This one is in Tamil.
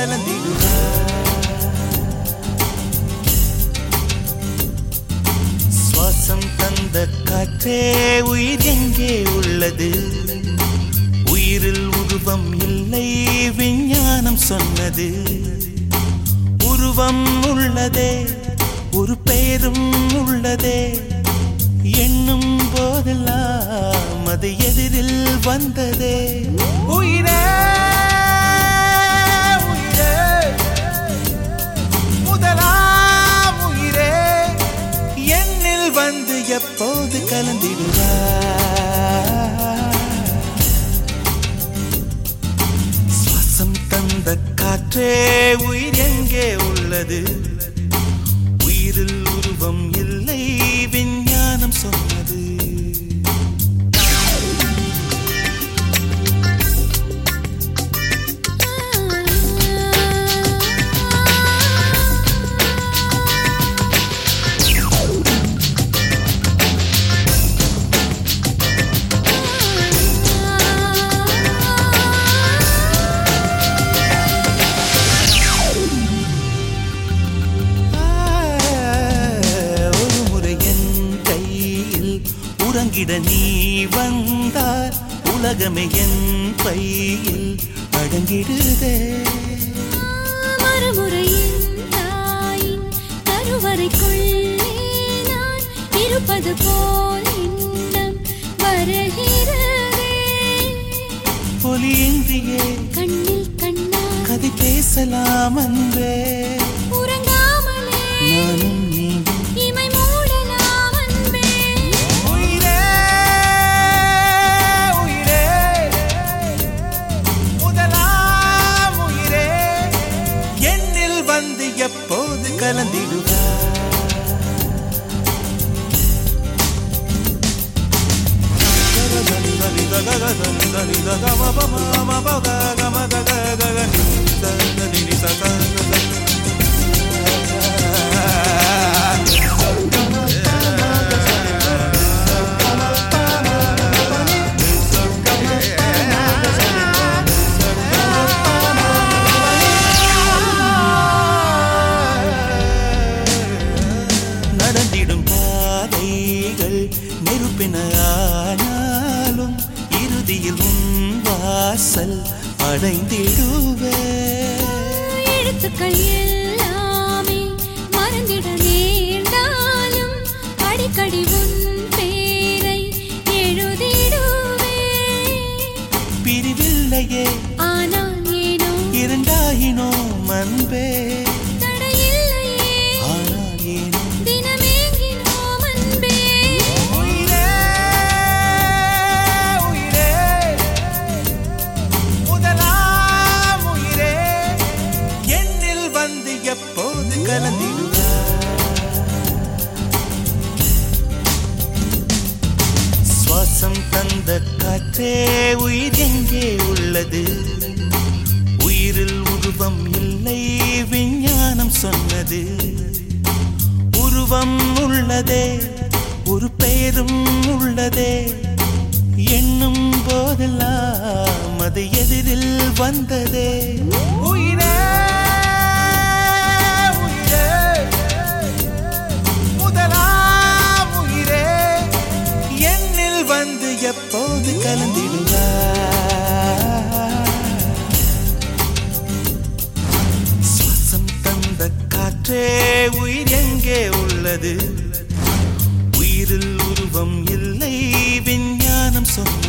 கலந்திடுவார் சுவாசம் தந்த காற்றே உயிர் எங்கே உள்ளது உயிரில் உருவம் இல்லை விஞ்ஞானம் சொன்னது உருவம் உள்ளதே ஒரு பெயரும் உள்ளதே எண்ணும் போதெல்லாம் அது எதிரில் வந்ததே உயிரே உயிரே முதலாம் உயிரே என்னில் வந்து எப்போது கலந்திடுவார் சுவாசம் தந்த காற்றே உயிர் எங்கே உள்ளது உயிரில் உருவம் இல்லை விஞ்ஞானம் சொன்னது ஒரு முறை என் கையில் உறங்கிட நீ வந்தார் உலகமே என் பையில் அடங்கிடுதே மறுமுறையின் தாயின் கருவறைக்குள்ளே நான் இருப்பது போல் எண்ணம் வருகிறதே ஒலியின்றியே கண்ணில் கண்ணால் கதை பேசலாம் அன்பே உறங்காமலே நானும் நீயும் இமை மூடலாம் அன்பே உயிரே உயிரே முதலாம் உயிரே என்னில் வந்து எப்போது கலந்திடுவார் நடந்திடும் பாதைகள் நெருப்பின ஆனாலும் இறுதியில் உன் வாசல் அடைந்திடுவே எழுத்துக்கள் எல்லாமே மறந்திட நேர்ந்தாலும் அடிக்கடி உன் பேரை எழுதிடுவே பிரிவில்லையே ஆனால் ஏனோ இரண்டாயினோ அன்பே தடையில்லையே ஆனால் ஏனோ தினமேங்கினோம் அன்பே உயிரே உயிரே முதலாம் உயிரே என்னில் வந்து எப்போது கலந்திடுவார் சுவாசம் தந்த காற்றே உயிர் எங்கே உள்ளது உயிரில் உருவம் இல்லை விஞ்ஞானம் சொன்னது உருவம் உள்ளதே ஒரு பெயரும் உள்ளதே எண்ணும் போதெல்லாம் அது எதிரில் வந்ததே உயிரே உயிரே முதலாம் உயிரே என்னில் வந்து எப்போது கலந்திடுவார் சுவாசம் தந்த காற்றே உயிர் எங்கே உள்ளது உயிரில் உருவம் இல்லை விஞ்ஞானம் சொன்ன